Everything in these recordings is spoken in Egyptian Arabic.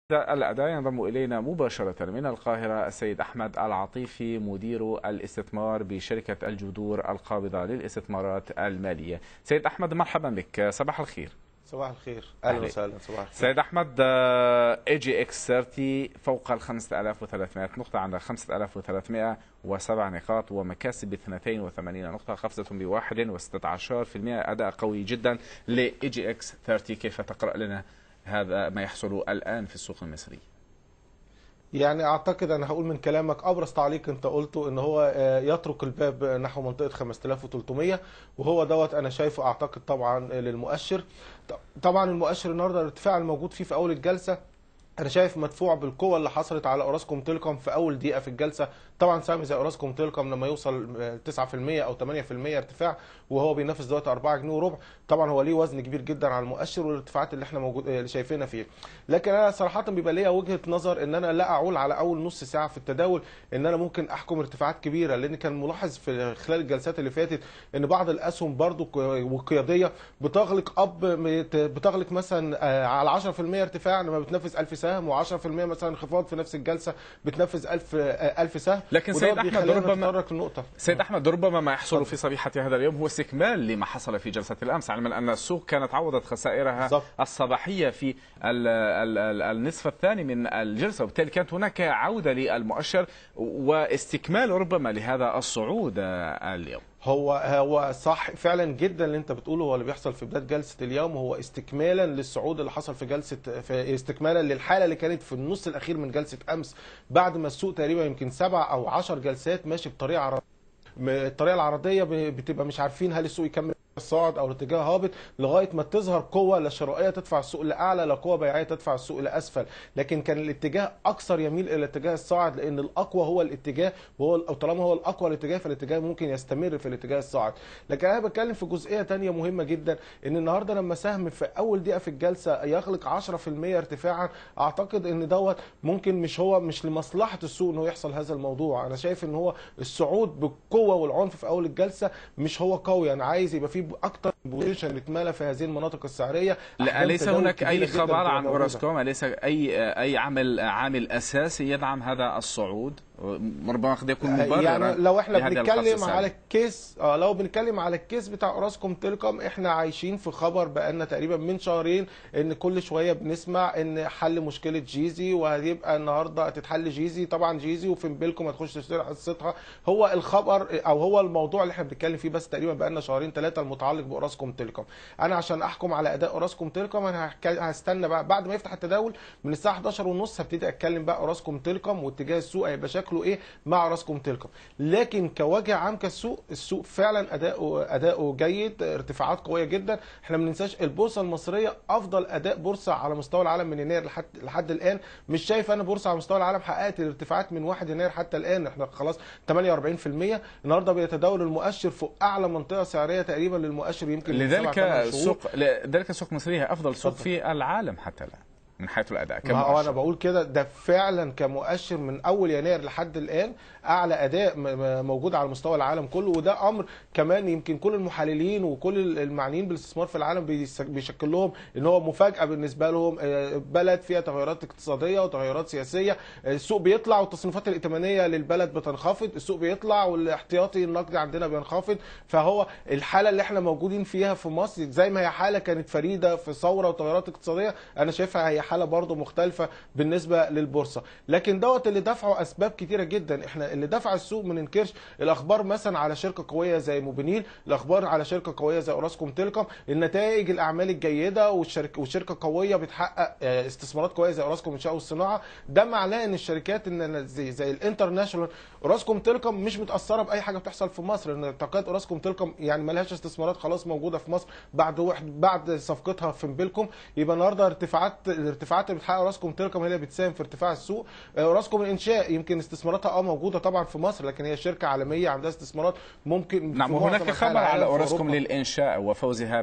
الأداء ينضم إلينا مباشرة من القاهرة السيد أحمد العطيفي مدير الاستثمار بشركة الجذور القابضة للاستثمارات المالية سيد أحمد مرحبا بك صباح الخير صباح الخير اهلا وسهلا صباح الخير سيد احمد اي جي اكس 30 فوق ال 5300 نقطة عند 5307 نقاط ومكاسب 82 نقطة خفضة ب 1.16% أداء قوي جدا لاي جي اكس 30 كيف تقرأ لنا هذا ما يحصل الآن في السوق المصري يعني اعتقد انا هقول من كلامك ابرز تعليق انت قلته ان هو يترك الباب نحو منطقه 5300 وهو دوت انا شايفه اعتقد طبعا للمؤشر طبعا المؤشر النهارده الارتفاع الموجود فيه في اول الجلسه انا شايف مدفوع بالقوه اللي حصلت على اوراسكوم تيليكوم في اول دقيقه في الجلسه طبعا سهم زي اوراسكوم تيليكوم لما يوصل 9% او 8% ارتفاع وهو بينافس دلوقتي 4 جنيه وربع طبعا هو ليه وزن كبير جدا على المؤشر والارتفاعات اللي احنا موجود اللي شايفينها فيه لكن انا صراحه بيبقى ليا وجهه نظر ان انا لا اعول على اول نص ساعه في التداول ان انا ممكن احكم ارتفاعات كبيره لان كان ملاحظ في خلال الجلسات اللي فاتت ان بعض الاسهم برضو والقياديه بتغلق اب بتغلق مثلا على 10% ارتفاع لما بتنافس 1000 سهم و10% مثلا انخفاض في نفس الجلسه بتنفذ 1000 1000 سهم لكن سيد احمد ربما النقطة. سيد احمد ربما ما يحصل في صبيحه هذا اليوم هو استكمال لما حصل في جلسه الامس علما ان السوق كانت عوضت خسائرها بالزبط. الصباحيه في ال ال ال النصف الثاني من الجلسه وبالتالي كانت هناك عوده للمؤشر واستكمال ربما لهذا الصعود اليوم هو هو صح فعلا جدا اللي انت بتقوله هو اللي بيحصل في بدايه جلسه اليوم هو استكمالا للصعود اللي حصل في جلسه في استكمالا للحاله اللي كانت في النص الاخير من جلسه امس بعد ما السوق تقريبا يمكن سبع او عشر جلسات ماشي بطريقه عرضيه الطريقه العرضيه بتبقى مش عارفين هل السوق يكمل صاعد او الاتجاه هابط لغايه ما تظهر قوه لا شرائيه تدفع السوق لاعلى لا قوه بيعيه تدفع السوق لاسفل لكن كان الاتجاه اكثر يميل الى الاتجاه الصاعد لان الاقوى هو الاتجاه وهو او طالما هو الاقوى الاتجاه فالاتجاه ممكن يستمر في الاتجاه الصاعد لكن انا بتكلم في جزئيه ثانيه مهمه جدا ان النهارده لما سهم في اول دقيقه في الجلسه يغلق 10% ارتفاعا اعتقد ان دوت ممكن مش هو مش لمصلحه السوق انه يحصل هذا الموضوع انا شايف ان هو الصعود بالقوه والعنف في اول الجلسه مش هو قوي انا عايز يبقى فيه اكتر بوزيشن اتملى في هذه المناطق السعريه لا ليس هناك اي خبر عن اوراسكوم ليس اي اي عمل عامل اساسي يدعم هذا الصعود ربما قد يكون مبررا يعني لو احنا بنتكلم على الكيس اه لو بنتكلم على الكيس بتاع اوراسكوم تيليكوم احنا عايشين في خبر بقالنا تقريبا من شهرين ان كل شويه بنسمع ان حل مشكله جيزي وهيبقى النهارده هتتحل جيزي طبعا جيزي وفنبلكم هتخش تشتري حصتها هو الخبر او هو الموضوع اللي احنا بنتكلم فيه بس تقريبا بقالنا شهرين ثلاثه المتعلق باوراسكوم تيليكوم انا عشان احكم على اداء اوراسكوم تيليكوم انا هستنى بقى بعد ما يفتح التداول من الساعه 11 ونص هبتدي اتكلم بقى اوراسكوم تيليكوم واتجاه السوق هيبقى شكله ايه مع راسكم تيليكوم لكن كوجه عام كالسوق السوق فعلا اداؤه اداؤه جيد ارتفاعات قويه جدا احنا ما ننساش البورصه المصريه افضل اداء بورصه على مستوى العالم من يناير لحد لحد الان مش شايف انا بورصه على مستوى العالم حققت الارتفاعات من 1 يناير حتى الان احنا خلاص 48% النهارده بيتداول المؤشر فوق اعلى منطقه سعريه تقريبا للمؤشر يمكن لذلك السوق لذلك السوق المصريه افضل سوق في العالم حتى الان من حيث الاداء ما هو انا بقول كده ده فعلا كمؤشر من اول يناير لحد الان اعلى اداء موجود على مستوى العالم كله وده امر كمان يمكن كل المحللين وكل المعنيين بالاستثمار في العالم بيشكل لهم ان هو مفاجاه بالنسبه لهم بلد فيها تغيرات اقتصاديه وتغيرات سياسيه السوق بيطلع والتصنيفات الائتمانيه للبلد بتنخفض السوق بيطلع والاحتياطي النقدي عندنا بينخفض فهو الحاله اللي احنا موجودين فيها في مصر زي ما هي حاله كانت فريده في ثوره وتغيرات اقتصاديه انا شايفها هي حاله برضه مختلفه بالنسبه للبورصه لكن دوت اللي دفعه اسباب كتيره جدا احنا اللي دفع السوق ما ننكرش الاخبار مثلا على شركه قويه زي موبينيل الاخبار على شركه قويه زي اوراسكوم تيليكوم النتائج الاعمال الجيده والشركه والشركه قويه بتحقق استثمارات قويه زي اوراسكوم الانشاء والصناعه ده معناه ان الشركات ان زي, زي الانترناشونال اوراسكوم تيليكوم مش متاثره باي حاجه بتحصل في مصر ان طاقات اوراسكوم تيليكوم يعني ما لهاش استثمارات خلاص موجوده في مصر بعد واحد بعد صفقتها في بيلكوم يبقى النهارده ارتفاعات الارتفاعات اللي بتحقق اوراسكوم تيليكوم هي اللي بتساهم في ارتفاع السوق اوراسكوم الانشاء يمكن استثماراتها اه موجوده طبعا في مصر لكن هي شركه عالميه عندها استثمارات ممكن نعم وهناك خبر على اوراسكوم للانشاء وفوزها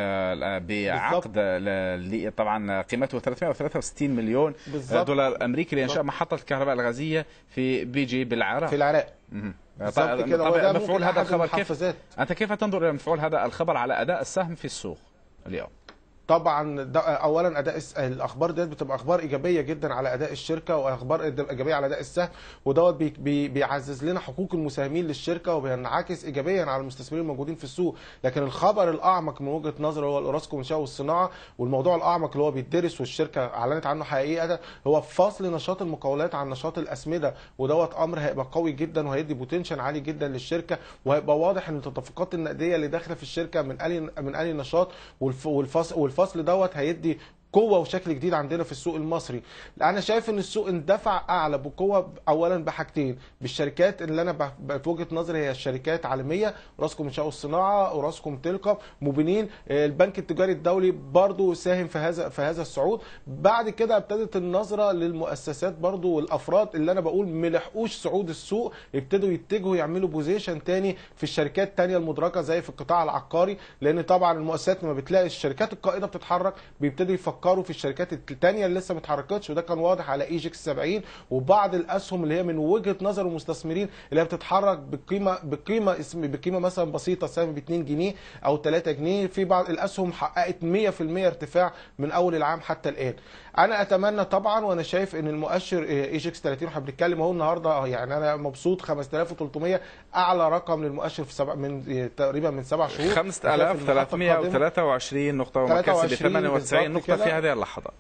بعقد طبعا قيمته 363 مليون بالزبط. دولار امريكي لانشاء محطه الكهرباء الغازيه في بيجي بالعراق في العراق طيب كده مفعول هذا الخبر كيف انت كيف تنظر الى مفعول هذا الخبر على اداء السهم في السوق اليوم؟ طبعا ده اولا اداء الس- الاخبار ديت بتبقى اخبار ايجابيه جدا على اداء الشركه واخبار ايجابيه على اداء السهم ودوت بي بي بيعزز لنا حقوق المساهمين للشركه وبينعكس ايجابيا على المستثمرين الموجودين في السوق لكن الخبر الاعمق من وجهه نظري هو الاوراسكوم الانشاء والصناعه والموضوع الاعمق اللي هو بيدرس والشركه اعلنت عنه حقيقه هو فصل نشاط المقاولات عن نشاط الاسمده ودوت امر هيبقى قوي جدا وهيدي بوتنشن عالي جدا للشركه وهيبقى واضح ان التدفقات النقديه اللي داخله في الشركه من انهي من انهي نشاط والف- والفصل والفصل دوت هيدي قوه وشكل جديد عندنا في السوق المصري انا شايف ان السوق اندفع اعلى بقوه اولا بحاجتين بالشركات اللي انا ب- ب- في وجهه نظري هي الشركات عالميه راسكم انشاء والصناعه وراسكم تيليكوم موبينين آه، البنك التجاري الدولي برضو ساهم في هذا في هذا الصعود بعد كده ابتدت النظره للمؤسسات برضو والافراد اللي انا بقول ملحقوش صعود السوق ابتدوا يتجهوا يعملوا بوزيشن تاني في الشركات التانية المدرجه زي في القطاع العقاري لان طبعا المؤسسات لما بتلاقي الشركات القائده بتتحرك بيبتدوا يفكروا في الشركات التانية اللي لسه ما اتحركتش وده كان واضح على ايجكس 70 وبعض الاسهم اللي هي من وجهه نظر المستثمرين اللي هي بتتحرك بقيمه بقيمه اسم بقيمه مثلا بسيطه سهم ب 2 جنيه او 3 جنيه في بعض الاسهم حققت 100% ارتفاع من اول العام حتى الان انا اتمنى طبعا وانا شايف ان المؤشر ايجكس 30 احنا بنتكلم اهو النهارده يعني انا مبسوط 5300 اعلى رقم للمؤشر في سبع من آه، تقريبا من سبع شهور وشايف المحطة القادمة 5323 نقطة ومكاسب 23 98 بالظبط نقطة في كده. هذه اللحظات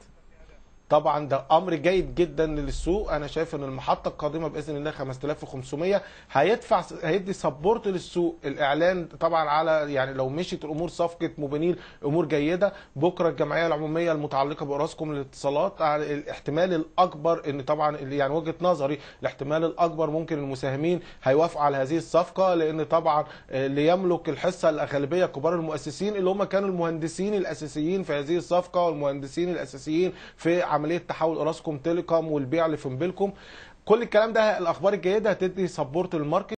طبعا ده امر جيد جدا للسوق انا شايف ان المحطه القادمه باذن الله 5500 هيدفع هيدي سبورت للسوق الاعلان طبعا على يعني لو مشيت الامور صفقه موبينيل امور جيده بكره الجمعيه العموميه المتعلقه باوراسكوم للاتصالات على الاحتمال الاكبر ان طبعا يعني وجهه نظري الاحتمال الاكبر ممكن المساهمين هيوافقوا على هذه الصفقه لان طبعا اللي يملك الحصه الاغلبيه كبار المؤسسين اللي هم كانوا المهندسين الاساسيين في هذه الصفقه والمهندسين الاساسيين في عمليه تحول اوراسكوم تيليكوم والبيع لفنبلكم كل الكلام ده الاخبار الجيده هتدي سبورت للماركت